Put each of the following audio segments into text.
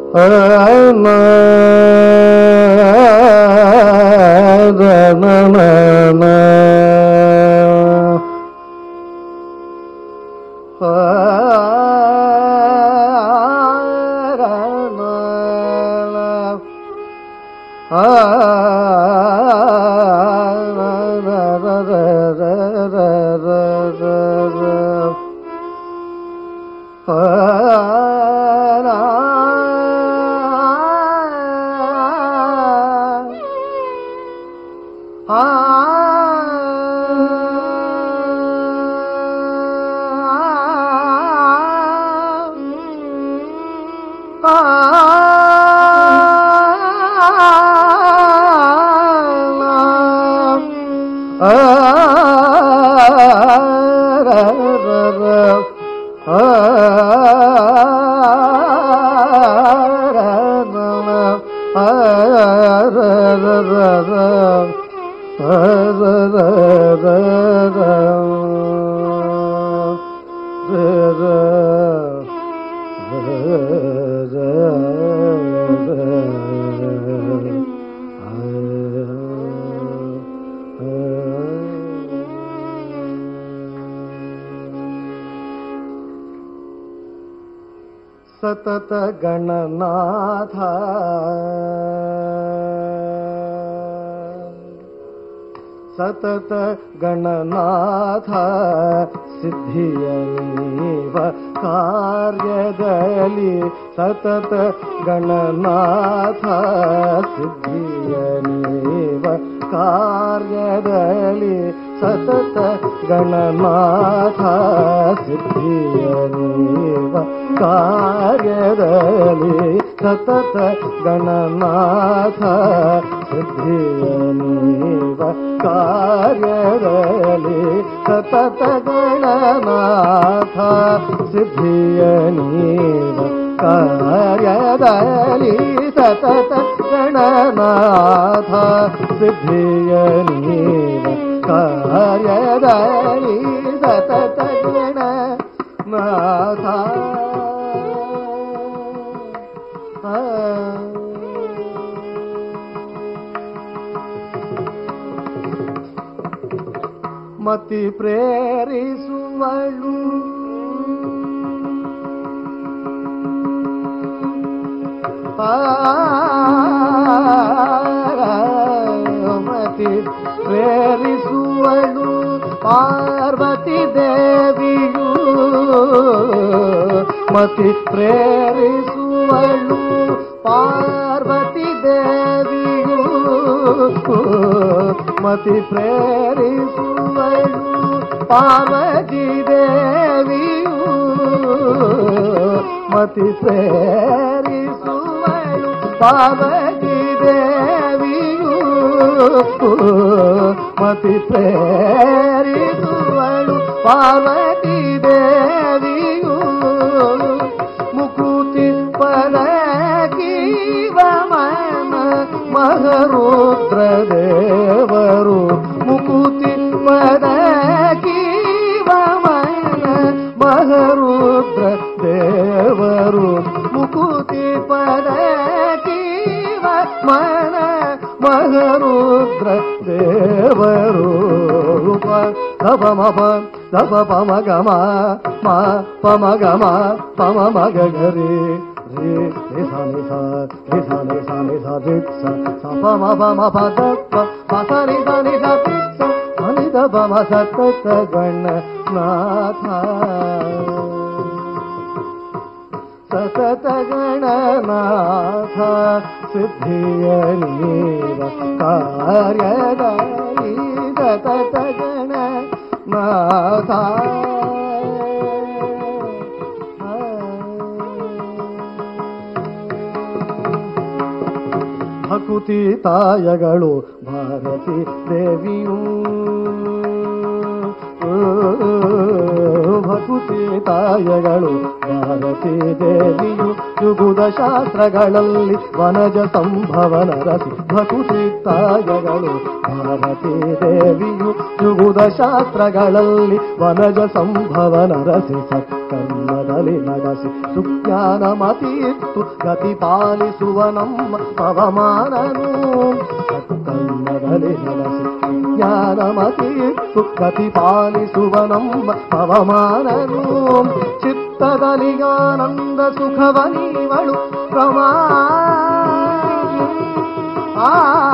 ಸತತ ಗಣನಾಥ ಸತತ ಗಣನಾಥ ಸಿದ್ಧಿಯ ನೀವ ಕಾರ್ಯದಲ್ಲಿ ಸತತ ಗಣನಾಥ ಸಿದ್ಧಿಯ ನೀವ ಕಾರ್ಯದಲ್ಲಿ ಸತತ ಗಣನಾಥ ಸಿದ್ಧಿಯ ನೀವ ಕಾರ್ಯದಲ್ಲಿ ಸತತ ಗಣನಾಥ ಸಿದ್ಧಿಯ ನೀವ ಕಾರ್ಯದಲ್ಲಿ ಸತತ ಗಣನಾಥ ಸಿದ್ಧಿಯ ನೀವ ಕಾರ್ಯದಲ್ಲಿ ಸತತ ಗಣನಾಥ ಸಿದ್ಧಿಯ ನೀವ ಕಾರ್ಯದಲ್ಲಿ ಸತತ ಗಣನಾಥ ಮತಿ ಪ್ರೇರಿಸುವಳು ಮತಿ ಪ್ರೇರಿಸುವಳು ಪಾರ್ವತಿ ದೇವಿಯು ಮತಿ ಪ್ರೇರಿಸುವಳು ಪಾರ್ವತಿ ದೇವಿಯು ಮತಿ ಪ್ರೇರಿಸುವಳು ಪಾರ್ವತಿ ದೇವಿಯು ಮತಿ ಪ್ರೇರಿಸುವಳು ಪಾರ್ವತಿ ದೇವಿಯು ಮತಿ ಪ್ರೇರಿಸುವಳು ಪಾರ್ವತಿ ದೇವಿಯು ಮುಕುತಿ ಪಲಕೀವ ಮನ ಮಹರುದ್ರ ದೇವರು ಮುಕುತಿ ಪದಕೀವ ಮನ ಮಹರುದ್ರ ದೇವರು ಮುಕುತಿ ಪದಕೀವ ಮನ ಮಹರುದ್ರ ದೇವರು ರೂಪ ಧಪ ಮಪ ಧಪ ಪಮ ಗಮ ಮ ಪಮ ಗಮ ಪಮ ಮಗ ಗರಿ ರಿ ರಿ ಸ ನಿ ಸ ರಿ ಸ ನಿ ಸ ನಿ ಸ ದಿ ಸ ಸ ಪ ಮ ಪ ಮ ಪ ದ ಪ ಪ ಸ ನಿ ಸ ನಿ ಸ ದಿ ಸ ಸ ನಿ ದ ಪ ಮ ಸ ತ ತ ಗಣ ನಾಥ ಸತತ ಗಣನಾಥ ಸಿದ್ಧಿಯ ನೀವ ಕಾರ್ಯದಲ್ಲಿ ಸತತ ಗಣನಾಥ ಭಕುತಿ ತಾಯಗಳು ಭಾರತಿ ದೇವಿಯೂ ಭಕುತಿ ತಾಯಗಳು ಭಾರತಿ ದೇವಿಯು ಯುಗುದ ಶಾಸ್ತ್ರಗಳಲ್ಲಿ ವನಜ ಸಂಭವನ ರಸಿ ಭಕುತಿ ತಾಯಗಳು ಭಾರತಿ ದೇವಿಯು ಯುಗುದ ಶಾಸ್ತ್ರಗಳಲ್ಲಿ ವನಜ ಸಂಭವನ ರಸಿ ಸತ್ಕರ್ಮದ ಚಿತ್ತದಲ್ಲಿ ನಡೆಸಿ ಸುಜ್ಞಾನಮತೀರ್ತು ಗತಿ ಪಾಲಿಸುವ ನಮ್ಮ ಪವಮಾನನು ಸತ್ಕರ್ಮದಲ್ಲಿ ನಡೆಸಿ ಜ್ಞಾನಮತೀರ್ತು ಗತಿ ಪಾಲಿಸುವ ನಮ್ಮ ಪವಮಾನನು ಚಿತ್ತದಲ್ಲಿ ಆನಂದ ಸುಖವನೀವಳು ಪ್ರಮಾ ಆ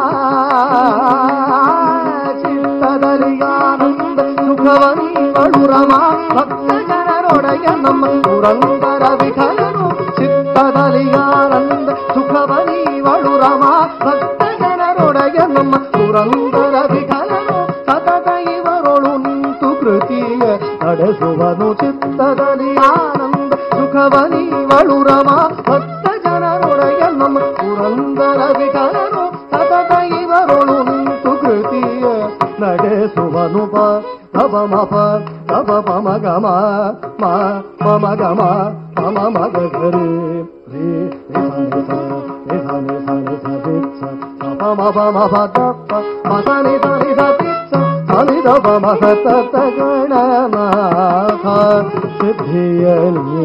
ಚಿತ್ತದಲ್ಲಿ ಆನಂದ ಸುಖವನೀವಳು ರಮ ಭಕ್ತ ಜನರೊಡೆಯ ನಮ್ಮ ಪುರಂದರ ವಿಠಲನು ಚಿತ್ತದಲ್ಲಿ ಆನಂದ ಸುಖವನೀವಳು ರಮ ಭಕ್ತ ಜನರೊಡೆಯ ನಮ್ಮ ಪುರಂದರ ವಿಠಲನು ಸತತ ಇವರೊಳು ನಿಂತು ಕೃತಿಯ ನಡೆಸುವನು ಚಿತ್ತದಲ್ಲಿ ಆನಂದ ಸುಖವನೀವಳು ರಮ ಭಕ್ತ ಜನರೊಡೆಯ ನಮ್ಮ ಪುರಂದರ ವಿಠಲನು ಸತತ ಇವರೊಳು ನಿಂತು ಕೃತಿಯ ನಡೆಸುವನು ಪ ಪಮ ಮಪ ಪಮ ಪಮ ಗಮ ಮ ಪಮ ಗಮ ಪಮ ಮಗ ಗರಿ ರೀ ರಿ ಸ ನಿ ಸ ರಿ ಸ ನಿ ಸ ನಿ ಸ ರಿ ಸ ಸ ಪ ಮ ಪ ಮ ಪ ತ ಪ ಮ ಸ ನಿ ಸ ರಿ ಸ ತಿ ಸ ಸ ನಿ ದ ಪ ಮ ಸ ತ ತ ಗಣನಾಥ ಸಿದ್ಧಿಯಲ್ಲಿ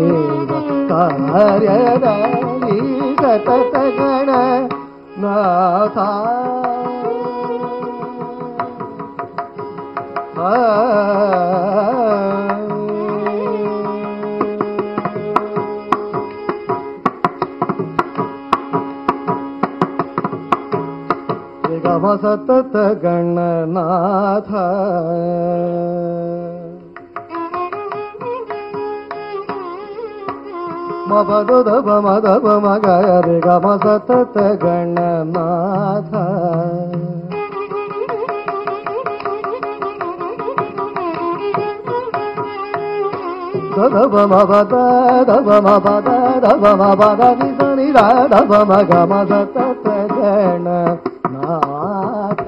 ಕಾರ್ಯದಲ್ಲಿ ಸತತ ಗಣನಾಥ ಗಮ ಸತತ ಗಣನಾಥ ಮಪದು ದಪ ಮದಪ ಮಗ ರೆ ಗಮ ಸತತ ಗಣನಾಥ ದಪ ಮಪದ ದಪ ಮಪದ ದಪ ಮಪದ ನಿ ಸ ನಿ ರ ದಪ ಮಗ ಮ ಸತತ ಗಣನಾಥ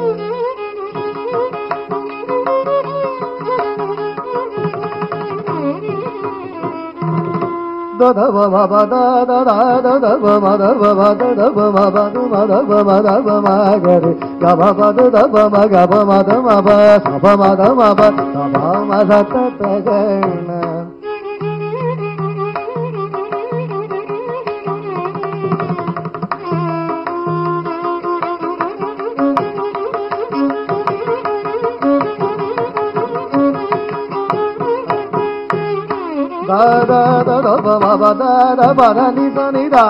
ದದವ ಮಪ ದದ ದದವ ಮದವ ಮದವ ಮಪದು ಮದವ ಮದವ ಮಗರಿ ಗಮ ಪದು ದಪ ಮಗ ಪ ಮದ ಮಪ ಸಪ ಮದ ಮಪ ಸಪ ಮದ ತತ ಗಣ ದ ದ ದ ದ ಪ ಮ ಪ ದ ದ ಪ ದ ನಿ ಸ ನಿ ದ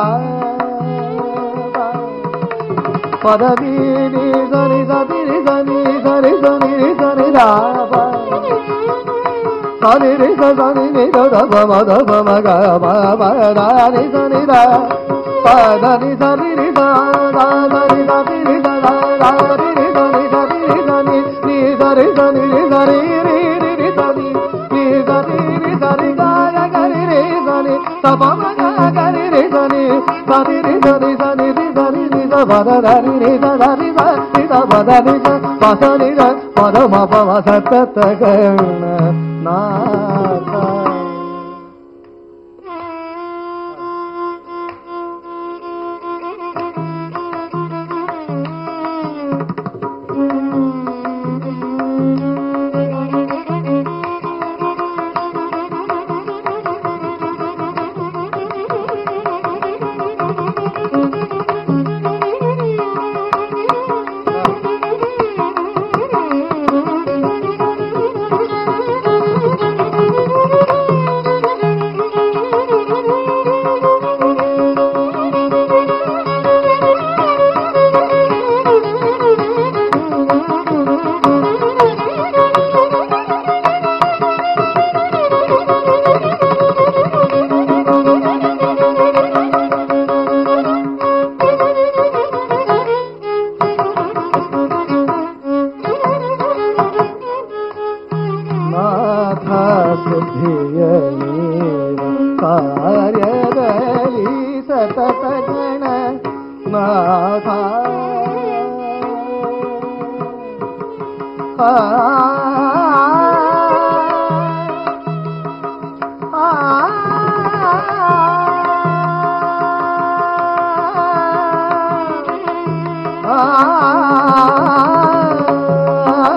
ಪದ ನಿ ನಿ ಸ ನಿ ಸ ತಿ ನಿ ಸ ನಿ ಸ ನಿ ಸ ನಿ ನಿ ಸ ನಿ ದ ಪ ಸ ನಿ ರಿ ಸ ಸ ನಿ ನಿ ದ ದ ಪ ಮ ದ ಪ ಮ ಗ ಪ ಮ ದ ನಿ ಸ ನಿ ದ ಪ ದ ನಿ ಸ ನಿ ರಿ ದ ದ ದ ನಿ ದ ತಿ ನಿ ದ ದ ದ ರಿ ರಿ ದ ನಿ ದ ತಿ ನಿ ದ ನಿ ನಿ ದ ರಿ ದ ನಿ ರಿ ದ ರಿ ರಿ ರಿ ರಿ ದ ನಿ ನಿ ದ ರಿ ರಿ ದ ರಿ ಗ ಗ ಗ ರಿ ರಿ ದ ನಿ ಸ ಪ ಮ ಗ ಗ ರಿ ರಿ ದ ನಿ ಸ ನಿ ರಿ ದ ನಿ ಸ ನಿ ರಿ ದ ರಿ ನಿ ದ ಪ ದ ದ ರಿ ರಿ ದ ದ ರಿ ದ ನಿ ದ ಪ ದ ನಿ ದ ಪ ಸ ನಿ ದ ಪ ದ ಮ ಪ ಮ ಸ ತ ತ ಗ ಣ ನಾಥ ನಾಥ ಸಿದ್ಧಿಯ ನೀವ ಕಾರ್ಯದಲ್ಲಿ ಸತತ ಗಣ ನಾಥ ಆ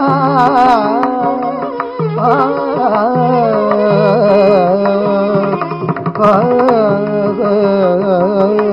ಆ ಸ